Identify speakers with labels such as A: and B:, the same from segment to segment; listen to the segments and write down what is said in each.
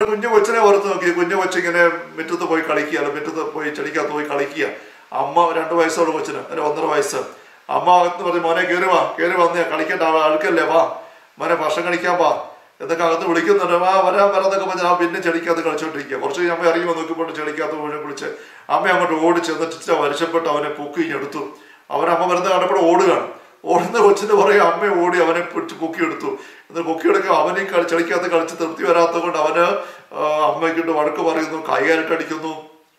A: കുഞ്ഞു കൊച്ചിനെ ഓർത്ത് നോക്കി കുഞ്ഞു കൊച്ചിങ്ങനെ മുറ്റത്ത് പോയി കളിക്കുക അല്ല മുറ്റത്ത് പോയി ചെടിക്കകത്ത് പോയി കളിക്കുക അമ്മ രണ്ട് വയസ്സുള്ള കൊച്ചിന് അല്ലെ ഒന്നര വയസ്സ് അമ്മ അകത്ത് പറഞ്ഞു മോനെ കയറി വാ കയറി വന്നേ കളിക്കണ്ട അവ അഴുക്കല്ലേ വാ മോനെ ഭക്ഷണം കഴിക്കാൻ വാ എന്നൊക്കെ അകത്ത് വിളിക്കുന്നുണ്ട് വാ വരാൻ വരാന്നൊക്കെ പറഞ്ഞാൽ ആ പിന്നെ ചെടിക്കകത്ത് കളിച്ചോണ്ടിരിക്കുക കുറച്ച് കഴിഞ്ഞ് അമ്മ ഇറങ്ങി വന്ന് നോക്കിക്കൊണ്ട് ചെടിക്കകത്ത് മുഴുവൻ കുളിച്ച് അമ്മ അങ്ങോട്ട് ഓടി ചെന്നിട്ട് വരച്ചപ്പെട്ട് അവനെ പൊക്കി എടുത്തു അവനമ്മ വരുന്ന കണ്ടപ്പോൾ ഓടുകയാണ് ഓടുന്ന കൊച്ചിന്റെ പുറകെ അമ്മ ഓടി അവനെ പിടിച്ച് പൊക്കിയെടുത്തു എന്നിട്ട് പൊക്കിയെടുക്കുക അവനെ കളി ചെളിക്കകത്ത് കളിച്ച് തൃപ്തി വരാത്തത് കൊണ്ട് അവന് ആ, അമ്മയ്ക്കിട്ട് വഴക്ക് പറയുന്നു കൈകാലിട്ട് അടിക്കുന്നു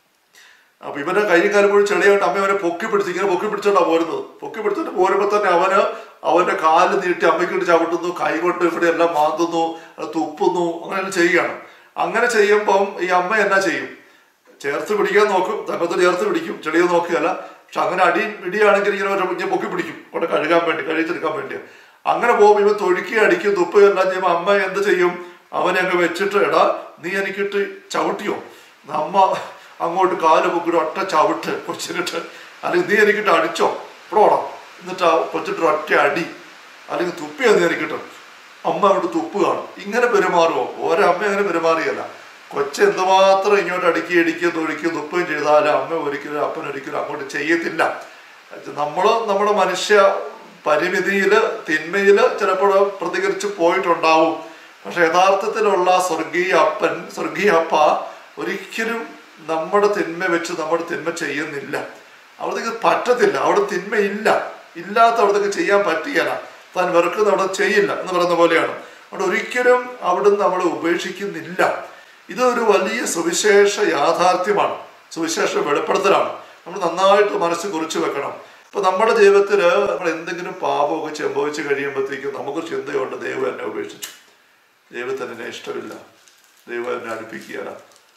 A: അപ്പൊ ഇവന്റെ കൈയും കാലും മുഴുവൻ ചെളിയായിട്ട് അമ്മ അവനെ പൊക്കി പിടിച്ച് ഇങ്ങനെ പൊക്കി പിടിച്ചോണ്ടാ പോരുന്നത് പൊക്കി പിടിച്ചിട്ട് പോരുമ്പോ തന്നെ അവന് അവന്റെ കാല് നീട്ടി അമ്മയ്ക്കിട്ട് ചവിട്ടുന്നു കൈ കൊണ്ട് ഇവിടെ എല്ലാം മാന്തുന്നു അത് തുപ്പുന്നു അങ്ങനെ ചെയ്യുകയാണ് അങ്ങനെ ചെയ്യുമ്പം ഈ അമ്മ എന്നാ ചെയ്യും ചേർത്ത് പിടിക്കാൻ നോക്കും തങ്കത്തിൽ ചേർത്ത് പിടിക്കും ചെളിയെ നോക്കുകയല്ല പക്ഷെ അങ്ങനെ അടി ഇടിയാണെങ്കിൽ ഇങ്ങനെ ഒരു ഇങ്ങനെ പൊക്കി പിടിക്കും കൊണ്ട് കഴുകാൻ വേണ്ടി കഴുകിച്ചെടുക്കാൻ വേണ്ടി അങ്ങനെ പോകുമ്പോൾ ഇവൻ തൊഴുക്കി അടിക്കും തുപ്പ് എല്ലാം ചെയ്യുമ്പോൾ അമ്മ എന്ത് ചെയ്യും അവനെ അങ്ങ് വെച്ചിട്ട് എടാ നീ എനിക്കിട്ട് ചവിട്ടിയോ അമ്മ അങ്ങോട്ട് കാല് പൊക്കിട്ട് ഒറ്റ ചവിട്ട് കൊച്ചിനിട്ട് അല്ലെങ്കിൽ നീ എനിക്കിട്ട് അടിച്ചോ ഇപ്പോഴോടാ എന്നിട്ട് ആ കൊച്ചിട്ട് ഒറ്റ അടി അല്ലെങ്കിൽ തുപ്പിയോ നീ എനിക്കിട്ട് അമ്മ അങ്ങോട്ട് തുപ്പ് കാണും ഇങ്ങനെ പെരുമാറുമോ ഒരമ്മ അങ്ങനെ പെരുമാറിയല്ല കൊച്ചു എന്തുമാത്രം ഇങ്ങോട്ട് അടുക്കി ഇടിക്കുകയും തൊഴിക്കുകയും തുപ്പുകയും ചെയ്താലും അമ്മ ഒരിക്കലും അപ്പൻ ഒരിക്കലും അങ്ങോട്ട് ചെയ്യത്തില്ല നമ്മൾ നമ്മുടെ മനുഷ്യ പരിമിതിയില് തിന്മയില് ചിലപ്പോൾ പ്രതികരിച്ച് പോയിട്ടുണ്ടാവും പക്ഷെ യഥാർത്ഥത്തിലുള്ള സ്വർഗീയ അപ്പൻ സ്വർഗീയ അപ്പ ഒരിക്കലും നമ്മുടെ തിന്മ വെച്ച് നമ്മുടെ തിന്മ ചെയ്യുന്നില്ല അവിടത്തേക്ക് പറ്റത്തില്ല അവിടെ തിന്മയില്ല ഇല്ലാത്ത അവിടത്തേക്ക് ചെയ്യാൻ പറ്റുകയില്ല താൻ വെറുക്കുന്ന അവിടെ ചെയ്യില്ല എന്ന് പറയുന്ന പോലെയാണ് അവിടെ ഒരിക്കലും അവിടുന്ന് നമ്മളെ ഉപേക്ഷിക്കുന്നില്ല ഇതൊരു വലിയ സുവിശേഷ യാഥാർത്ഥ്യമാണ് സുവിശേഷ വെളിപ്പെടുത്തലാണ് നമ്മൾ നന്നായിട്ട് മനസ്സ് കുറിച്ച് വെക്കണം ഇപ്പൊ നമ്മുടെ ജീവിതത്തിൽ നമ്മൾ എന്തെങ്കിലും പാപമൊക്കെ സംഭവിച്ചു കഴിയുമ്പോഴത്തേക്കും നമുക്കൊരു ചിന്തയുണ്ട് ദൈവം എന്നെ ഉപേക്ഷിച്ചു ദൈവത്തിന് എന്നെ ഇഷ്ടമില്ല ദൈവം എന്നെ അടുപ്പിക്കുകയല്ല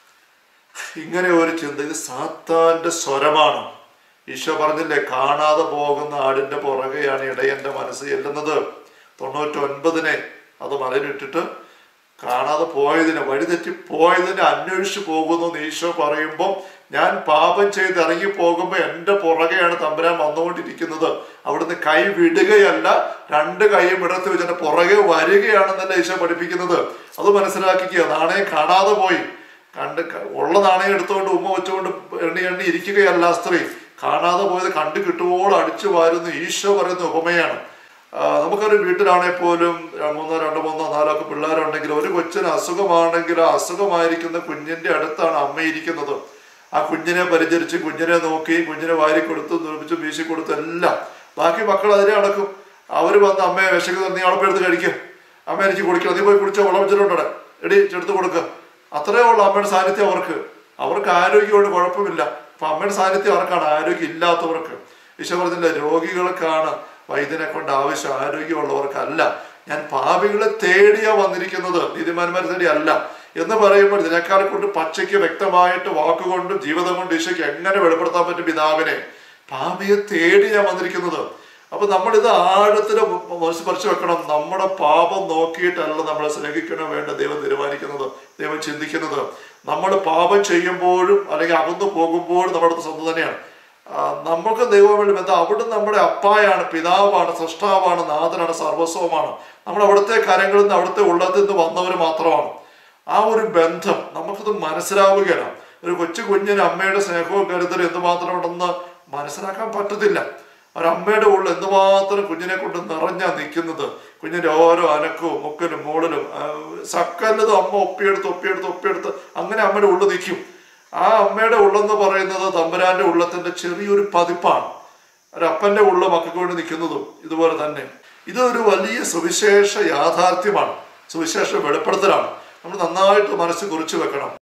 A: ഇങ്ങനെ ഒരു ചിന്ത ഇത് സാത്താന്റെ സ്വരമാണ് ഈശോ പറഞ്ഞില്ലേ കാണാതെ പോകുന്ന ആടിന്റെ പുറകെയാണ് ഇടയന്റെ മനസ്സ് ചെല്ലുന്നത് തൊണ്ണൂറ്റൊൻപതിനെ അത് മലയിലിട്ടിട്ട് കാണാതെ പോയതിനെ വഴിതെറ്റി പോയതിനെ അന്വേഷിച്ച് പോകുന്നു എന്ന് ഈശോ പറയുമ്പോൾ ഞാൻ പാപം ചെയ്ത് ഇറങ്ങി പോകുമ്പോൾ എൻ്റെ പുറകെയാണ് തമ്പുരാൻ വന്നുകൊണ്ടിരിക്കുന്നത് അവിടുന്ന് കൈ വിടുകയല്ല രണ്ട് കൈയും ഇടത്ത് വെച്ച് എൻ്റെ പുറകെ വരികയാണെന്നല്ല ഈശോ പഠിപ്പിക്കുന്നത് അത് മനസ്സിലാക്കിക്കുക നാണയം കാണാതെ പോയി കണ്ട് ക- ഉള്ള നാണയം എടുത്തുകൊണ്ട് ഉമ്മ വെച്ചുകൊണ്ട് എണ്ണി എണ്ണി ഇരിക്കുകയല്ല ആ സ്ത്രീ കാണാതെ പോയത് കണ്ടു കിട്ടുവോളം അടിച്ചു വാരുന്ന ഈശോ പറയുന്ന ഉപമയാണ് ആ, നമുക്കൊരു വീട്ടിലാണെങ്കിൽ പോലും ര- മൂന്നോ രണ്ടോ മൂന്നോ നാലോ ഒക്കെ പിള്ളേരുണ്ടെങ്കിൽ ഒരു കൊച്ചിന് അസുഖമാണെങ്കിൽ ആ അസുഖമായിരിക്കുന്ന കുഞ്ഞിന്റെ അടുത്താണ് അമ്മ ഇരിക്കുന്നത് ആ കുഞ്ഞിനെ പരിചരിച്ച് കുഞ്ഞിനെ നോക്കി കുഞ്ഞിനെ വാരി കൊടുത്ത് നിർമ്മിച്ച് വീശി കൊടുത്ത് എല്ലാം ബാക്കി മക്കൾ അതിനെ അടക്കും അവർ വന്ന് അമ്മയെ വിശക്കുന്നത് നീ അളപ്പ് എടുത്ത് കഴിക്കും അമ്മ എനിക്ക് കുടിക്കണം നീ പോയി കുടിച്ചോ വെള്ളം വെച്ചിട്ടുണ്ടോ എടി ചെടുത്ത് കൊടുക്കുക അത്രേ ഉള്ളൂ അമ്മയുടെ സാന്നിധ്യം അവർക്ക് അവർക്ക് ആരോഗ്യമുണ്ട് കുഴപ്പമില്ല അപ്പൊ അമ്മയുടെ സാന്നിധ്യം ആർക്കാണ് ആരോഗ്യം ഇല്ലാത്തവർക്ക് ഈശോ പറഞ്ഞില്ല രോഗികൾക്കാണ് വൈദ്യനെ കൊണ്ട് ആവശ്യം ആരോഗ്യമുള്ളവർക്കല്ല ഞാൻ പാപികളെ തേടിയാ വന്നിരിക്കുന്നത് നീതിമാന്മാരെ തേടി അല്ല എന്ന് പറയുമ്പോൾ ഇതിനേക്കാൾ കൊണ്ട് പച്ചയ്ക്ക് വ്യക്തമായിട്ട് വാക്കുകൊണ്ടും ജീവിതം കൊണ്ട് ഈശോയ്ക്ക് എങ്ങനെ വെളിപ്പെടുത്താൻ പറ്റും പിതാവിനെ പാപിയെ തേടി ഞാൻ വന്നിരിക്കുന്നത് അപ്പൊ നമ്മൾ ഇത് ആഴത്തിൽ മനസ്സ് പറിച്ചു വെക്കണം നമ്മുടെ പാപം നോക്കിയിട്ടല്ല നമ്മളെ സ്നേഹിക്കണോ വേണ്ട ദൈവം തീരുമാനിക്കുന്നത് ദൈവം ചിന്തിക്കുന്നത് നമ്മൾ പാപം ചെയ്യുമ്പോഴും അല്ലെങ്കിൽ അകന്നു പോകുമ്പോഴും നമ്മുടെ അടുത്ത് സ്വന്തം തന്നെയാണ് ആ, നമുക്ക് ദൈവവുമായി ബന്ധം അവിടെ നമ്മുടെ അപ്പായാണ് പിതാവാണ് സൃഷ്ടാവാണ് നാഥനാണ് സർവസ്വമാണ് നമ്മൾ അവിടുത്തെ കരങ്ങളിൽ നിന്ന് അവിടുത്തെ ഉള്ളത്തിൽ നിന്ന് വന്നവർ മാത്രമാണ് ആ ഒരു ബന്ധം നമുക്കത് മനസ്സിലാവുകയാണ് ഒരു കൊച്ചു കുഞ്ഞിന് അമ്മയുടെ സ്നേഹവും കരുതലും എന്തുമാത്രം ഉണ്ടെന്ന് മനസ്സിലാക്കാൻ പറ്റത്തില്ല ഒരമ്മയുടെ ഉള്ളിൽ എന്തുമാത്രം കുഞ്ഞിനെ കൊണ്ട് നിറഞ്ഞാ നിൽക്കുന്നത് കുഞ്ഞിന്റെ ഓരോ അനക്കവും മുക്കലും മൂടലും ആ, സകലതും അമ്മ ഒപ്പിയെടുത്ത് ഒപ്പിയെടുത്ത് ഒപ്പിയെടുത്ത് അങ്ങനെ അമ്മയുടെ ഉള്ളിൽ നിൽക്കും ആ അമ്മയുടെ ഉള്ളെന്ന് പറയുന്നത് തമ്പുരാന്റെ ഉള്ളത്തിന്റെ ചെറിയൊരു പതിപ്പാണ് ഒരപ്പന്റെ ഉള്ള മക്കൾക്ക് വേണ്ടി നിൽക്കുന്നതും ഇതുപോലെ തന്നെ ഇതൊരു വലിയ സുവിശേഷ യാഥാർത്ഥ്യമാണ് സുവിശേഷ വെളിപ്പെടുത്തലാണ് നമ്മൾ നന്നായിട്ട് മനസ്സ് കുറിച്ച് വെക്കണം